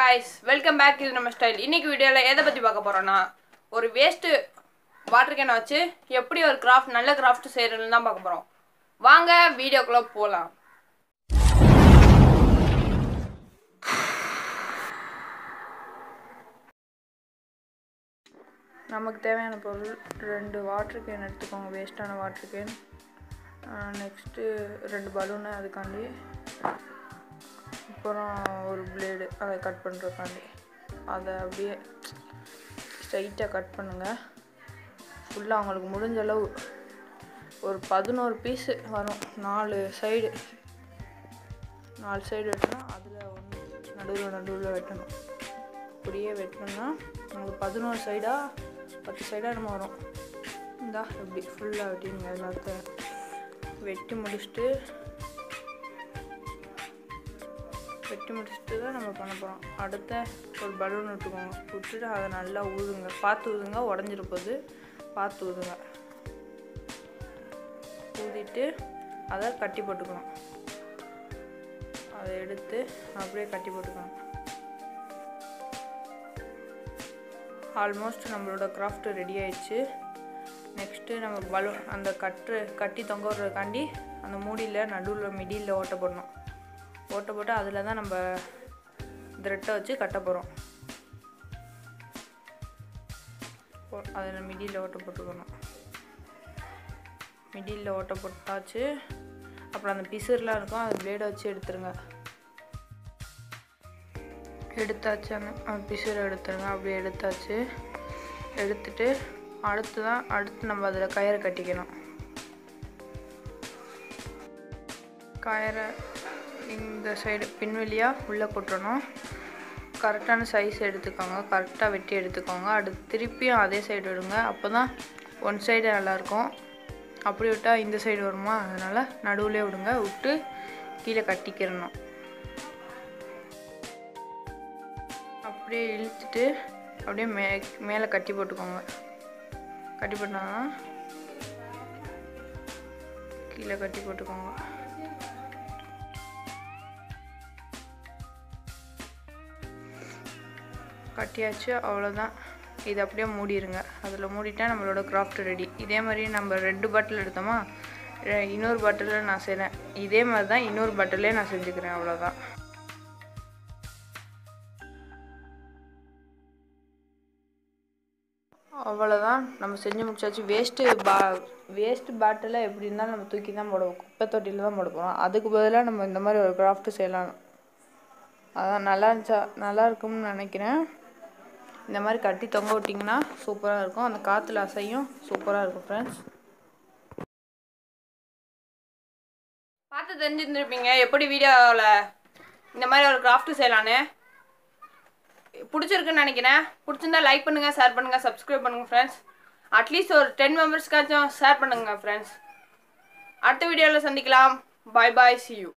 guys welcome back இது நம்ம style இன்னைக்கு வீடியோவில் எதை பற்றி பார்க்க போகிறோன்னா ஒரு வேஸ்ட்டு வாட்டர் கேனை வச்சு எப்படி ஒரு கிராஃப்ட் நல்ல கிராஃப்ட் செய்கிறதுன்னு தான் பார்க்க போகிறோம் வாங்க வீடியோக்குள்ளே போகலாம் நமக்கு தேவையான பொருள் ரெண்டு வாட்டர் கேன் எடுத்துக்கோங்க வேஸ்ட்டான வாட்டர் கேன் நெக்ஸ்ட்டு ரெண்டு பலூனு அதுக்காண்டி அப்புறம் ஒரு பிளேடு அதை கட் பண்ணுறதுக்காண்டி அதை அப்படியே ஸ்ட்ரைட்டாக கட் பண்ணுங்கள் ஃபுல்லாக அவங்களுக்கு முடிஞ்ச அளவு ஒரு பதினோரு பீஸு வரும் நாலு சைடு நாலு சைடு வெட்டணும் அதில் ஒன்று நடுவில் நடுவில் வெட்டணும் இப்படியே வெட்டணும்னா நமக்கு பதினோரு சைடாக பத்து சைடாக நம்ம வரும் இந்தா இப்படி ஃபுல்லாக வெட்டிங்க எல்லாத்தையும் வெட்டி முடிச்சுட்டு வெட்டி முடிச்சுட்டு தான் நம்ம பண்ண போகிறோம் அடுத்த ஒரு பலூன் விட்டுக்கோங்க விட்டுட்டு அதை நல்லா ஊதுங்க பார்த்து ஊதுங்க உடஞ்சிட போகுது பார்த்து ஊதுங்க ஊதிட்டு அதை கட்டி போட்டுக்கணும் அதை எடுத்து அப்படியே கட்டி போட்டுக்கணும் ஆல்மோஸ்ட் நம்மளோட கிராஃப்ட் ரெடி ஆயிடுச்சு நெக்ஸ்ட்டு நம்ம பலூன் அந்த கட்டு கட்டி தொங்க விடுறதுக்காண்டி அந்த மூடியில் நடுவில் மிடியில் ஓட்ட போடணும் ஓட்ட போட்டு அதில் தான் நம்ம த்ரெட்டை வச்சு கட்ட போகிறோம் அதில் மிடியில் ஓட்ட போட்டுக்கணும் மிடியில் ஓட்ட போட்டாச்சு அப்புறம் அந்த பிசுறுலாம் இருக்கும் அது பிளேடை வச்சு எடுத்துருங்க எடுத்தாச்சு அந்த அந்த பிசுரை எடுத்துருங்க அப்படியே எடுத்தாச்சு எடுத்துட்டு அடுத்து தான் அடுத்து நம்ம அதில் கயிறை கட்டிக்கணும் கயிறை இந்த சைடு பின்வெளியாக உள்ளே போட்டுறணும் கரெக்டான சைஸ் எடுத்துக்கோங்க கரெக்டாக வெட்டி எடுத்துக்கோங்க அடுத்து திருப்பியும் அதே சைடு விடுங்க அப்போ தான் ஒன் சைடு நல்லாயிருக்கும் அப்படி விட்டால் இந்த சைடு வருமா அதனால் நடுவுலே விடுங்க விட்டு கீழே கட்டிக்கிறணும் அப்படியே இழுத்துட்டு அப்படியே மே மேலே கட்டி போட்டுக்கோங்க கட்டி போட்டால் கீழே கட்டி போட்டுக்கோங்க கட்டியாச்சு அவ்வளோதான் இது அப்படியே மூடிடுங்க அதில் மூடிட்டா நம்மளோட கிராஃப்ட் ரெடி இதே மாதிரி நம்ம ரெண்டு பாட்டில் எடுத்தோமா ரெ- இன்னொரு பாட்டிலில் நான் செய்கிறேன் இதே மாதிரி தான் இன்னொரு பாட்டிலே நான் செஞ்சுக்கிறேன் அவ்வளோதான் அவ்வளோதான் நம்ம செஞ்சு முடிச்சாச்சு வேஸ்ட்டு பா வேஸ்ட் பாட்டிலை எப்படி இருந்தாலும் நம்ம தூக்கி தான் போடுவோம் குப்பை தொட்டியில் தான் போட போகிறோம் அதுக்கு பதிலாக நம்ம இந்த மாதிரி ஒரு கிராஃப்ட் செய்யலாம் அதான் நல்லா இருந்துச்சா நல்லா இருக்கும்னு நினைக்கிறேன் இந்த மாதிரி கட்டி தொங்க விட்டிங்கன்னா சூப்பராக இருக்கும் அந்த காற்றுல அசையும் சூப்பராக இருக்கும் ஃப்ரெண்ட்ஸ் பார்த்து தெரிஞ்சிருந்துருப்பீங்க எப்படி வீடியோவில் இந்த மாதிரி ஒரு கிராஃப்ட் செய்யலான்னு பிடிச்சிருக்குன்னு நினைக்கிறேன் பிடிச்சிருந்தா லைக் பண்ணுங்கள் ஷேர் பண்ணுங்கள் சப்ஸ்கிரைப் பண்ணுங்கள் ஃப்ரெண்ட்ஸ் அட்லீஸ்ட் ஒரு டென் மெம்பர்ஸ்க்காச்சும் ஷேர் பண்ணுங்கள் ஃப்ரெண்ட்ஸ் அடுத்த வீடியோவில் சந்திக்கலாம் பாய் பாய் see you